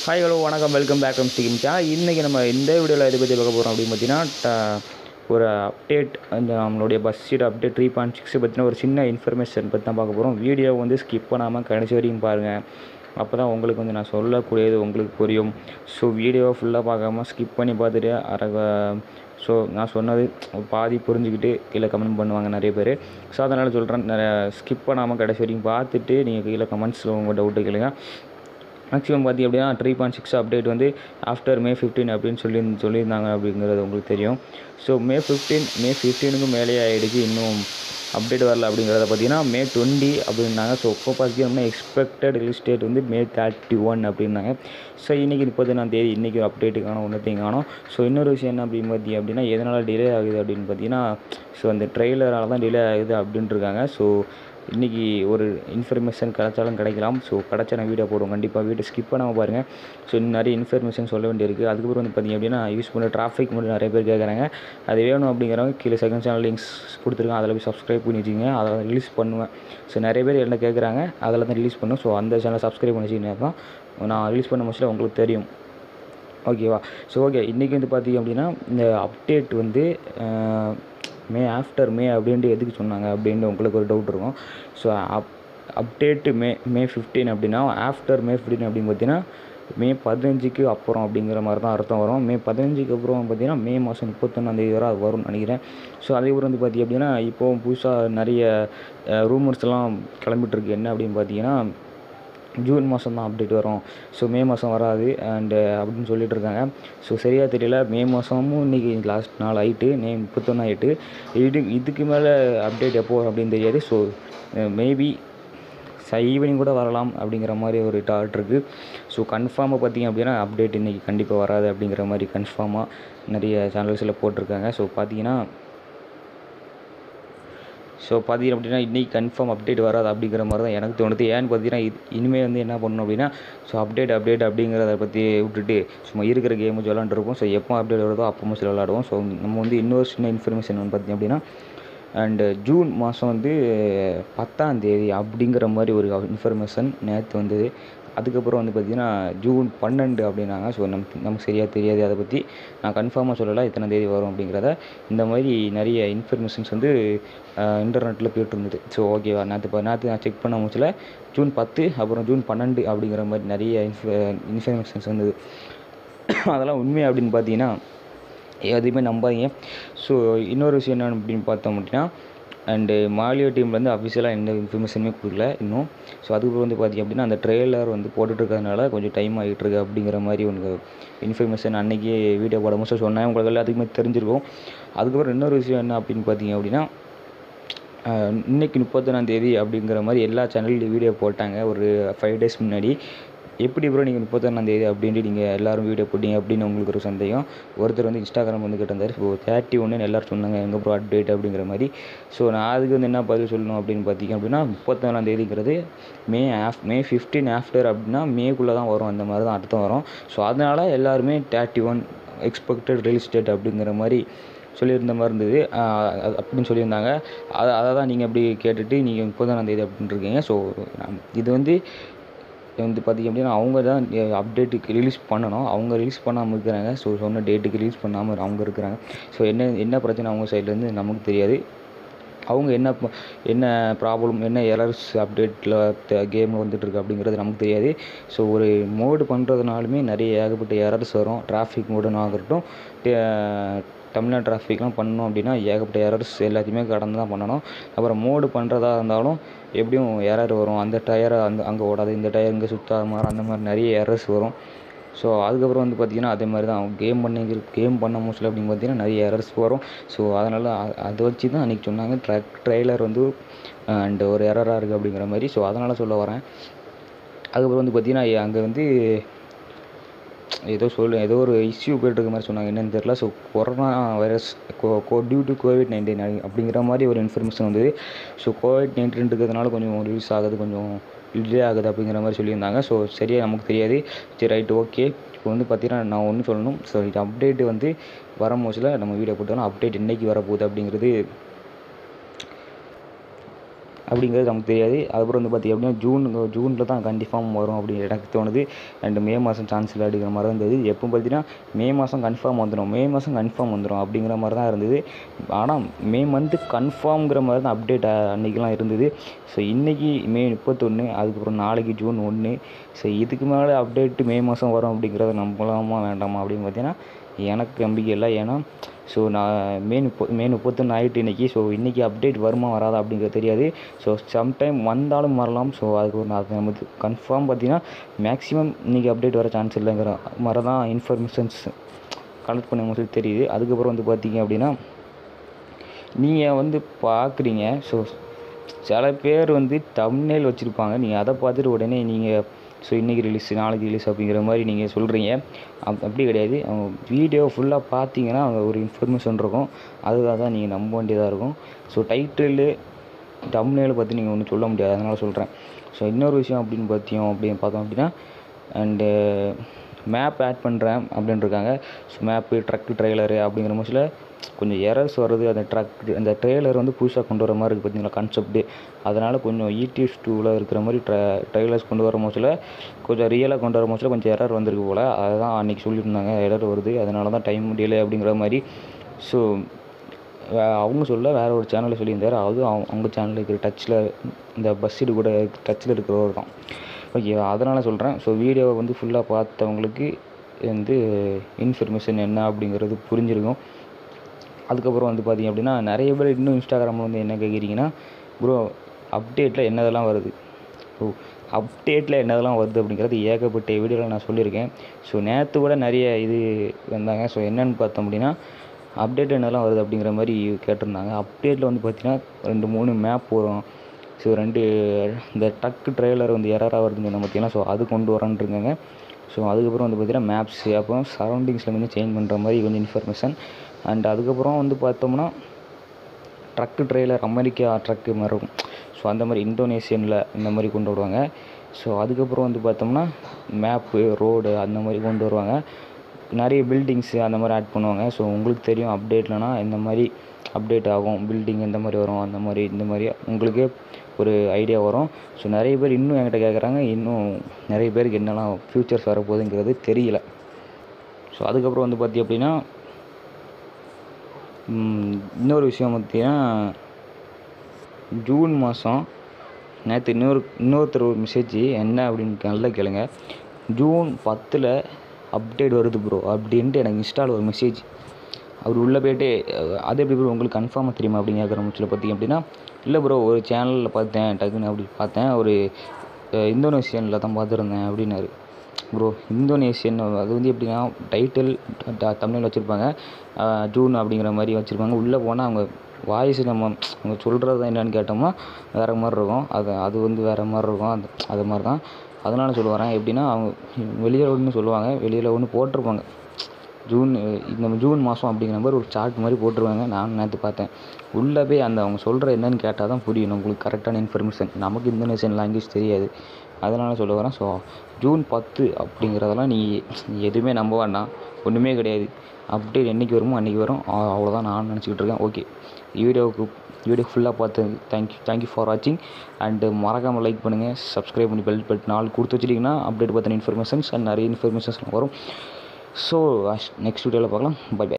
hi hello வணக்கம் welcome back to ஸ்டிகிம் channel இன்றைக்கி நம்ம இந்த வீடியோவில் எதை பற்றி பார்க்க போகிறோம் அப்படின்னு பார்த்தீங்கன்னா ட- ஒரு அப்டேட் அந்த நம்மளுடைய bus seat update three point six பற்றின ஒரு சின்ன இன்ஃபர்மேஷன் பற்றி தான் பார்க்க போகிறோம் வீடியோ வந்து ஸ்கிப் பண்ணாமல் கடைசி வரைக்கும் பாருங்கள் அப்போ தான் உங்களுக்கு வந்து நான் சொல்லக்கூடியது உங்களுக்கு புரியும் ஸோ வீடியோ ஃபுல்லாக பார்க்காம ஸ்கிப் பண்ணி பார்த்துட்டு அரக ஸோ நான் சொன்னது பாதி புரிஞ்சுக்கிட்டு கீழே கமெண்ட் பண்ணுவாங்க நிறைய பேர் ஸோ அதனால் சொல்கிறேன் ஸ்கிப் பண்ணாமல் கடைசி வரைக்கும் பார்த்துட்டு நீங்கள் கீழே கமெண்ட்ஸில் உங்கள் டவுட்டு கேளுங்க மேக்ஸிமம் பார்த்தி அப்படின்னா த்ரீ பாயிண்ட் சிக்ஸ் அப்டேட் வந்து ஆஃப்டர் மே ஃபிஃப்டீன் அப்படின்னு சொல்லி சொல்லியிருந்தாங்க அப்படிங்கிறது உங்களுக்கு தெரியும் ஸோ மே ஃபிஃப்டீன் மே ஃபிஃப்டீனுக்கு மேலே ஆகிடுச்சு இன்னும் அப்டேட் வரல அப்படிங்கிறத பார்த்தீங்கன்னா மே டுவெண்ட்டி அப்படின்னாங்க ஸோ இப்போ பார்த்தீங்கன்னா எக்ஸ்பெக்டட் ரிலீஸ் டேட் வந்து மே தேர்ட்டி ஒன் அப்படின்னாங்க ஸோ இன்றைக்கி முப்பத்தொன்னாம் தேதி இன்றைக்கி ஒரு அப்டேட்டு காணும் ஒன்றத்தையும் காணும் ஸோ இன்னொரு விஷயம் என்ன அப்படின்னு பார்த்தீங்க அப்படின்னா எதனால் டிலே ஆகுது அப்படின்னு பார்த்தீங்கன்னா ஸோ அந்த ட்ரெய்லரால் தான் டிலே ஆகுது அப்படின்ட்டு இருக்காங்க ஸோ இன்றைக்கி ஒரு இன்ஃபர்மேஷன் கிடைச்சாலும் கிடைக்கலாம் ஸோ கிடச்சா நான் வீடியோ போடுவோம் கண்டிப்பாக வீடியோ ஸ்கிப் பண்ணாமல் பாருங்கள் ஸோ இன்னும் நிறைய இன்ஃபர்மேஷன் சொல்ல வேண்டியிருக்கு அதுக்கப்புறம் வந்து பார்த்திங்க அப்படின்னா யூஸ் பண்ணுற டிராஃபிக் மட்டும் நிறைய பேர் கேட்குறாங்க அது வேணும் அப்படிங்கிறவங்க கீழே செகண்ட் சேனல் லிங்க்ஸ் கொடுத்துருக்கேன் அதில் போய் சப்ஸ்கிரைப் பண்ணி வச்சுங்க அதை ரிலீஸ் பண்ணுவேன் ஸோ நிறைய பேர் என்ன கேட்குறாங்க அதில் தான் ரிலீஸ் பண்ணும் ஸோ அந்த சேனலை சப்ஸ்கிரைப் பண்ணி வச்சுக்கினா தான் நான் ரிலீஸ் பண்ண முடிச்சல உங்களுக்கு தெரியும் ஓகேவா ஸோ ஓகே இன்றைக்கி வந்து பார்த்தீங்க அப்படின்னா இந்த அப்டேட் வந்து அஹ், மே ஆஃப்டர் மே அப்படின்ட்டு எதுக்கு சொன்னாங்க அப்படின்ட்டு உங்களுக்கு ஒரு டவுட் இருக்கும் so up update May May fifteen அப்படின்னா ஆஃப்டர் மே ஃபிஃப்டீன் அப்படின்னு பார்த்தீங்கன்னா மே பதினஞ்சுக்கு அப்புறம் அப்படிங்கிற மாதிரி தான் அர்த்தம் வரும் மே பதினஞ்சுக்கு அப்புறம் பார்த்தீங்கன்னா மே மாதம் முப்பத்தொன்னாந்தேதி வரை அது வரும்னு நினைக்கிறேன் ஸோ அதேபோல் வந்து பார்த்திங்க அப்படின்னா இப்போது புதுசாக நிறைய ரூமர்ஸ் எல்லாம் கிளம்பிட்டு இருக்கு என்ன அப்படின்னு பார்த்தீங்கன்னா ஜூன் மாதம் தான் அப்டேட் வரும் ஸோ மே மாதம் வராது அண்டு அப்படின்னு சொல்லிட்டு இருக்காங்க ஸோ சரியாக தெரியல மே மாதமும் இன்றைக்கி லாஸ்ட் நாள் ஆயிட்டு மே முப்பத்தொன்று ஆயிட்டு இது இதுக்கு மேலே அப்டேட் எப்போ அப்படின்னு தெரியாது ஸோ மேபி ஈவினிங் கூட வரலாம் அப்படிங்கிற மாதிரி ஒரு டாட் இருக்குது ஸோ கன்ஃபார்மாக பார்த்தீங்க அப்படின்னா அப்டேட் இன்றைக்கி கண்டிப்பாக வராது அப்படிங்கிற மாதிரி கன்ஃபார்மாக நிறைய சேனல்ஸில் போட்டிருக்காங்க ஸோ பார்த்தீங்கன்னா ஸோ பார்த்தீங்க அப்படின்னா இன்றைக்கி கன்ஃபார்ம் அப்டேட் வராது அப்படிங்கிற மாதிரி தான் எனக்கு தோணுது ஏன்னு பார்த்தீங்கன்னா இது இனிமேல் வந்து என்ன பண்ணணும் அப்படின்னா ஸோ அப்டேட் அப்டேட் அப்படிங்கிறத பற்றி விட்டுட்டு சும்மா இருக்கிற கேம் விளாண்டுருப்போம் ஸோ எப்போ அப்டேட் வருதோ அப்போ சில விளாடுவோம் ஸோ நம்ம வந்து இன்னொரு சின்ன இன்ஃபர்மேஷன் வந்து பார்த்தீங்க அப்படின்னா அண்டு ஜூன் மாதம் வந்து பத்தாம் தேதி அப்படிங்கிற மாதிரி ஒரு இன்ஃபர்மேஷன் நேற்று வந்தது அதுக்கப்புறம் வந்து பார்த்திங்கன்னா ஜூன் பன்னெண்டு அப்படின்னாங்க ஸோ நமக்கு நமக்கு சரியாக தெரியாது அதை பற்றி நான் கன்ஃபார்மாக சொல்லலை இத்தனை தேதி வரும் அப்படிங்கிறத இந்த மாதிரி நிறைய இன்ஃபர்மேஷன்ஸ் வந்து இன்டர்நெட்டில் போயிட்டு இருந்தது ஸோ ஓகேவா நேற்று இப்போ நேற்று நான் செக் பண்ண முடிச்சல ஜூன் பத்து அப்புறம் ஜூன் பன்னெண்டு அப்படிங்கிற மாதிரி நிறைய இன்ஃப இன்ஃபர்மேஷன்ஸ் வந்தது அதெல்லாம் உண்மை அப்படின்னு பார்த்தீங்கன்னா எதையுமே நம்பாதீங்க ஸோ இன்னொரு விஷயம் என்ன அப்படின்னு பார்த்தோம் அப்படின்னா அண்டு மாலியோ டீம்லேருந்து அஃபிஷியலாக எந்த இன்ஃபர்மேஷனுமே கொடுக்கல இன்னும் ஸோ அதுக்கப்புறம் வந்து பார்த்திங்க அப்படின்னா அந்த ட்ரெய்லர் வந்து போட்டுட்டு இருக்கிறதுனால கொஞ்சம் டைம் ஆகிட்டு இருக்கு அப்படிங்கிற மாதிரி ஒன்று இன்ஃபர்மேஷன் அன்றைக்கி வீடியோ போட முடிச்சு சொன்னேன் உங்களுக்கு எல்லாத்துக்குமே தெரிஞ்சிருக்கும் அதுக்கப்புறம் இன்னொரு விஷயம் என்ன அப்படின்னு பார்த்தீங்க அப்படின்னா ஆஹ் இன்னைக்கு முப்பத்தொன்னாம் தேதி அப்படிங்கிற மாதிரி எல்லா சேனல்லையும் வீடியோ போட்டாங்க ஒரு ஃபைவ் டேஸ் முன்னாடி எப்படி ப்ரோ நீங்கள் முப்பத்தொன்னாம் தேதி அப்படின்ட்டு நீங்கள் எல்லாரும் வீடியோ போட்டீங்க அப்படின்னு உங்களுக்கு ஒரு சந்தேகம் ஒருத்தர் வந்து இன்ஸ்டாகிராம் வந்து கேட்டிருந்தார் ஸோ தேர்ட்டி ஒன்று எல்லாரும் சொன்னாங்க எங்கே ப்ரோ அப்டேட் அப்படிங்கிற மாதிரி ஸோ நான் அதுக்கு வந்து என்ன பதில் சொல்லணும் அப்படின்னு பார்த்தீங்க அப்படின்னா முப்பத்தொன்னாம் தேதிங்கிறது May of May fifteen after அப்படின்னா மேக்குள்ளே தான் வரும் அந்த மாதிரி தான் அர்த்தம் வரும் ஸோ அதனால் எல்லாருமே thirty one expected release date அப்படிங்கிற மாதிரி சொல்லியிருந்த மாதிரி இருந்தது ஆஹ் அது அப்படின்னு சொல்லியிருந்தாங்க அதை அதை தான் நீங்கள் அப்படி கேட்டுட்டு நீங்கள் முப்பதாம் தேதி அப்படின்ட்டு இருக்கீங்க ஸோ இது வந்து வந்து பார்த்திங்க அப்படின்னா அவங்க தான் அப்டேட்டுக்கு ரிலீஸ் பண்ணணும் அவங்க ரிலீஸ் பண்ணாமல் இருக்கிறாங்க ஸோ சொன்ன டேட்டுக்கு ரிலீஸ் பண்ணாமல் அவங்க இருக்கிறாங்க ஸோ என்ன என்ன பிரச்சனை அவங்க சைட்லேருந்து நமக்கு தெரியாது அவங்க என்ன ப- என்ன ப்ராப்ளம் என்ன எரர்ஸ் அப்டேட்டில் கேம் வந்துட்டுருக்கு அப்படிங்கிறது நமக்கு தெரியாது ஸோ ஒரு மோடு பண்ணுறதுனாலுமே நிறைய ஏகப்பட்ட எரர்ஸ் வரும் டிராஃபிக் மோடுன்னு ஆகட்டும் தமிழ்நாடு டிராஃபிக்லாம் பண்ணோம் அப்படின்னா ஏகப்பட்ட எரர்ஸ் எல்லாத்தையுமே கடந்து தான் பண்ணணும் அப்புறம் மோடு பண்ணுறதா இருந்தாலும் எப்படியும் எரர் வரும் அந்த டயரை அந்த அங்கே ஓடாது இந்த டயர் இங்கே சுத்தாத மாதிரி அந்த மாதிரி நிறைய எரர்ஸ் வரும் ஸோ அதுக்கப்புறம் வந்து பார்த்திங்கன்னா அதே மாதிரி தான் கேம் பண்ணி கேம் பண்ண மோஸ்ட்லி அப்படின்னு பார்த்தீங்கன்னா நிறைய எரர்ஸ் வரும் ஸோ அதனால் அ- அதை வச்சு தான் அன்றைக்கி சொன்னாங்க ட்ராக் ட்ரெய்லர் வந்து அண்ட் ஒரு எரராக இருக்குது அப்படிங்கிற மாதிரி ஸோ அதனால் சொல்ல வரேன் அதுக்கப்புறம் வந்து பார்த்திங்கன்னா அங்கே வந்து ஏதோ சொல்லு ஏதோ ஒரு இஷ்யூ போயிட்டு இருக்க மாதிரி சொன்னாங்க என்னன்னு தெரியல so corona virus go due to COVID nineteen அப்படிங்கிற மாதிரி ஒரு இன்ஃபர்மேஷன் வந்தது ஸோ கோவிட் நைன்டீன் இருக்கிறதுனால கொஞ்சம் ரிலீஸ் ஆகுது கொஞ்சம் டிலே ஆகுது அப்படிங்கிற மாதிரி சொல்லியிருந்தாங்க ஸோ சரியாக நமக்கு தெரியாது சரி ரைட் ஓகே இப்போ வந்து பார்த்தீங்கன்னா நான் ஒன்று சொல்லணும் ஸோ இது அப்டேட் வந்து வர மோஸ்ட்டில் நம்ம வீடியோ போட்டோம்னா அப்டேட் என்னைக்கு வரப்போகுது அப்படிங்கிறது அப்படிங்கிறது நமக்கு தெரியாது அதுக்கப்புறம் வந்து பார்த்திங்க அப்படின்னா ஜூன் ஜூனில் தான் கன்ஃபார்ம் வரும் அப்படின்னு எனக்கு தோணுது அண்ட் மே மாதம் சான்ஸ் இல்லை அப்படிங்கிற மாதிரி தான் இருந்தது எப்போ பார்த்தீங்கன்னா மே மாதம் கன்ஃபார்ம் வந்துடும் மே மாதம் கன்ஃபார்ம் வந்துடும் அப்படிங்கிற மாதிரி தான் இருந்தது ஆனால் மே மந்த்து கன்ஃபார்ம்ங்கிற மாதிரி தான் அப்டேட் அன்றைக்கெலாம் இருந்தது ஸோ இன்றைக்கி மே முப்பத்தொன்று அதுக்கப்புறம் நாளைக்கு ஜூன் ஒன்று ஸோ இதுக்கு மேலே அப்டேட்டு மே மாதம் வரும் அப்படிங்கிறத நம்பலாமா வேண்டாமா அப்படின்னு பார்த்தீங்கன்னா எனக்கு நம்பிக்கை இல்லை ஏன்னா ஸோ நான் மே முப்ப மே முப்பத்தொன்று ஆகிட்டு இன்றைக்கி ஸோ இன்றைக்கி அப்டேட் வருமா வராதா அப்படிங்கிறது தெரியாது ஸோ சம்டைம் வந்தாலும் வரலாம் ஸோ அதுக்கு ஒரு அது நமக்கு கன்ஃபார்ம் பார்த்தீங்கன்னா மேக்ஸிமம் இன்றைக்கி அப்டேட் வர சான்ஸ் இல்லைங்கிற மாதிரி தான் இன்ஃபர்மேஷன்ஸ் கலெக்ட் பண்ண சொல்லி தெரியுது அதுக்கப்புறம் வந்து பார்த்தீங்க அப்படின்னா நீங்கள் வந்து பார்க்குறீங்க ஸோ சில பேர் வந்து தம்னேல் வச்சுருப்பாங்க நீங்கள் அதை பார்த்துட்டு உடனே நீங்கள் ஸோ இன்றைக்கி ரிலீஸ் நாளைக்கு ரிலீஸ் அப்படிங்கிற மாதிரி நீங்கள் சொல்கிறீங்க அப் அப்படி கிடையாது அவங்க வீடியோ ஃபுல்லாக பார்த்தீங்கன்னா அங்கே ஒரு இன்ஃபர்மேஷன் இருக்கும் அதுக்காக தான் நீங்கள் நம்ப வேண்டியதாக இருக்கும் ஸோ டைட்டிலு தம்னேல் பற்றி நீங்கள் ஒன்றும் சொல்ல முடியாது அதனால் சொல்கிறேன் ஸோ இன்னொரு விஷயம் அப்படின்னு பார்த்தியும் அப்படின்னு பார்த்தோம் அப்படின்னா அண்டு மேப் ஆட் பண்ணுறேன் அப்படின்னு இருக்காங்க ஸோ மேப்பு ட்ரக்கு ட்ரெய்லரு அப்படிங்கிற மோஸ்ட்ல கொஞ்சம் எரர்ஸ் வருது அந்த ட்ரக் அந்த ட்ரெய்லர் வந்து புதுசாக கொண்டு வர மாதிரி இருக்குது பார்த்தீங்களா கான்செப்ட்டு அதனால் கொஞ்சம் இடிஎஸ் டூவில் இருக்கிற மாதிரி ட்ர ட்ரெய்லர்ஸ் கொண்டு வர மோஸ்ட்ல கொஞ்சம் ரியலாக கொண்டு வர மோஸ்ட்ல கொஞ்சம் எரர் வந்திருக்கு போல் அதுதான் அன்றைக்கி சொல்லியிருந்தாங்க எரர் வருது அதனால தான் டைம் டிலே அப்படிங்கிற மாதிரி ஸோ அவங்க சொல்ல வேற ஒரு சேனலில் சொல்லியிருந்தார் அதுவும் அவங்க அவங்க சேனலில் இருக்கிற டச்சில் இந்த பஸ்ஸிடு கூட டச்சில் இருக்கிறவர் தான் ஓகே அதனால் சொல்கிறேன் ஸோ வீடியோவை வந்து ஃபுல்லாக பார்த்தவங்களுக்கு வந்து இன்ஃபர்மேஷன் என்ன அப்படிங்கிறது புரிஞ்சிருக்கும் அதுக்கப்புறம் வந்து பார்த்திங்க அப்படின்னா நிறைய பேர் இன்னும் இன்ஸ்டாகிராமில் வந்து என்ன கேட்குறீங்கன்னா ப்ரோ அப்டேட்டில் என்னதெல்லாம் வருது ஓ அப்டேட்டில் என்னதெல்லாம் வருது அப்படிங்கிறது ஏகப்பட்ட வீடியோவில் நான் சொல்லியிருக்கேன் ஸோ நேற்று கூட நிறைய இது வந்தாங்க ஸோ என்னென்னு பார்த்தோம் அப்படின்னா அப்டேட் என்னெல்லாம் வருது அப்படிங்கிற மாதிரி கேட்டிருந்தாங்க அப்டேட்டில் வந்து பார்த்திங்கன்னா ரெண்டு மூணு மேப் வரும் ஸோ ரெண்டு இந்த டக்கு ட்ரெய்லர் வந்து எரராக வருதுன்னு சொன்ன பார்த்தீங்கன்னா ஸோ அது கொண்டு வரேன்னு இருக்காங்க ஸோ அதுக்கப்புறம் வந்து பார்த்திங்கன்னா மேப்ஸு அப்புறம் சரௌண்டிங்ஸில் கொஞ்சம் சேஞ்ச் பண்ணுற மாதிரி கொஞ்சம் இன்ஃபர்மேஷன் அண்ட் அதுக்கப்புறம் வந்து பார்த்தோம்னா ட்ரக்கு ட்ரெய்லர் அமெரிக்கா ட்ரக்கு மாதிரி இருக்கும் ஸோ அந்த மாதிரி இந்தோனேஷியனில் இந்த மாதிரி கொண்டு வருவாங்க ஸோ அதுக்கப்புறம் வந்து பார்த்தோம்னா மேப்பு ரோடு அந்த மாதிரி கொண்டு வருவாங்க நிறைய பில்டிங்ஸு அந்த மாதிரி ஆட் பண்ணுவாங்க ஸோ உங்களுக்கு தெரியும் அப்டேட்லனா இந்த மாதிரி அப்டேட் ஆகும் பில்டிங் இந்த மாதிரி வரும் அந்த மாதிரி இந்த மாதிரி உங்களுக்கே ஒரு ஐடியா வரும் ஸோ நிறைய பேர் இன்னும் என்கிட்ட கேட்குறாங்க இன்னும் நிறைய பேருக்கு என்னெல்லாம் ஃப்யூச்சர்ஸ் வரப்போகுதுங்கிறது தெரியல ஸோ அதுக்கப்புறம் வந்து பார்த்தி அப்படின்னா இன்னொரு விஷயம் பார்த்தீங்கன்னா ஜூன் மாதம் நேற்று இன்னொரு இன்னொருத்தர் ஒரு மெசேஜ் என்ன அப்படின்னு நல்லா கேளுங்க ஜூன் பத்தில் அப்டேட் வருது ப்ரோ அப்படின்ட்டு எனக்கு இன்ஸ்டாவில் ஒரு மெசேஜ் அவர் உள்ளே போய்ட்டு அது எப்படி ப்ரோ உங்களுக்கு கன்ஃபார்மாக தெரியுமா அப்படின்னு கேட்குற முச்சில் பார்த்திங்க அப்படின்னா இல்லை ப்ரோ ஒரு சேனலில் பார்த்தேன் டக்குன்னு அப்படி பார்த்தேன் ஒரு இந்தோனேஷியனில் தான் பார்த்துருந்தேன் அப்படின்னாரு ப்ரோ இந்தோனேஷியன் அது வந்து எப்படின்னா டைட்டில் தமிழில் வச்சுருப்பாங்க ஜூன் அப்படிங்கிற மாதிரி வச்சுருப்பாங்க உள்ளே போனால் அவங்க வாய்ஸ் நம்ம அவங்க சொல்கிறது என்னென்னு கேட்டோம்னா வேறு மாதிரி இருக்கும் அது அது வந்து வேறு மாதிரி இருக்கும் அது அது மாதிரி தான் அதனால சொல்ல வரேன் எப்படின்னா அவங்க வெளியில் ஒன்று சொல்லுவாங்க வெளியில் ஒன்று போட்டிருப்பாங்க ஜூன் இந்த ஜூன் மாதம் அப்படிங்கிற மாதிரி ஒரு சார்ட் மாதிரி போட்டிருவாங்க நானும் நேற்று பார்த்தேன் உள்ளே போய் அந்த அவங்க சொல்கிற என்னன்னு கேட்டால் தான் புரியும் உங்களுக்கு கரெக்டான இன்ஃபர்மேஷன் நமக்கு இந்தோனேஷியன் லாங்குவேஜ் தெரியாது அதனால் சொல்ல வரேன் ஸோ ஜூன் பத்து அப்படிங்கிறதெல்லாம் நீ எதுவுமே நம்ப வேண்டாம் ஒன்றுமே கிடையாது அப்டேட் என்றைக்கு வருமோ அன்றைக்கி வரும் அவ்வளோதான் நான் நினச்சிக்கிட்டு இருக்கேன் ஓகே வீடியோவுக்கு வீடியோ ஃபுல்லாக பார்த்து தேங்க்யூ தேங்க்யூ ஃபார் வாட்சிங் அண்டு மறக்காமல் லைக் பண்ணுங்கள் சப்ஸ்கிரைப் பண்ணி பெல் பட் நாலு கொடுத்து வச்சிட்டிங்கன்னா அப்டேட் பற்றின இன்ஃபர்மேஷன்ஸ் அண்ட் நிறைய இன்ஃபர்மேஷன்ஸ் வரும் ஸோ நெக்ஸ்ட் வீடியோவில் பார்க்கலாம் பை பை